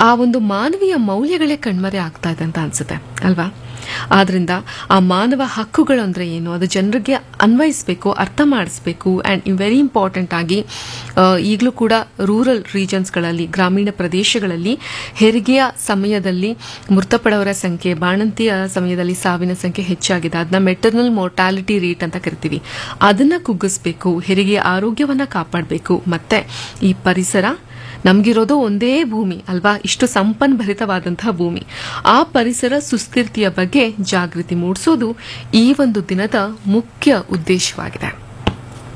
ಆ ಒಂದು ಮಾನವೀಯ ಮೌಲ್ಯಗಳೇ ಕಣ್ಮರೆ ಆಗ್ತಾ ಇದೆ ಅಂತ ಅನ್ಸುತ್ತೆ ಅಲ್ವಾ ಆದ್ರಿಂದ ಆ ಮಾನವ ಹಕ್ಕುಗಳು ಅಂದ್ರೆ ಏನು ಅದು ಜನರಿಗೆ ಅನ್ವಯಿಸಬೇಕು ಅರ್ಥ ಮಾಡಿಸ್ಬೇಕು ಆ್ಯಂಡ್ ವೆರಿ ಇಂಪಾರ್ಟೆಂಟ್ ಆಗಿ ಈಗಲೂ ಕೂಡ ರೂರಲ್ ರೀಜನ್ಸ್ಗಳಲ್ಲಿ ಗ್ರಾಮೀಣ ಪ್ರದೇಶಗಳಲ್ಲಿ ಹೆರಿಗೆಯ ಸಮಯದಲ್ಲಿ ಮೃತಪಡೋರ ಸಂಖ್ಯೆ ಬಾಣಂತಿಯ ಸಮಯದಲ್ಲಿ ಸಾವಿನ ಸಂಖ್ಯೆ ಹೆಚ್ಚಾಗಿದೆ ಅದನ್ನ ಮೆಟರ್ನಲ್ ಮೋರ್ಟಾಲಿಟಿ ರೇಟ್ ಅಂತ ಕರಿತೀವಿ ಅದನ್ನ ಕುಗ್ಗಿಸ್ಬೇಕು ಹೆರಿಗೆಯ ಆರೋಗ್ಯವನ್ನ ಕಾಪಾಡಬೇಕು ಮತ್ತೆ ಈ ಪರಿಸರ ನಮಗಿರೋದು ಒಂದೇ ಭೂಮಿ ಅಲ್ವಾ ಇಷ್ಟು ಸಂಪನ್ಭರಿತವಾದಂತಹ ಭೂಮಿ ಆ ಪರಿಸರ ಸುಸ್ಥಿರತೆಯ ಬಗ್ಗೆ ಜಾಗೃತಿ ಮೂಡಿಸೋದು ಈ ಒಂದು ದಿನದ ಮುಖ್ಯ ಉದ್ದೇಶವಾಗಿದೆ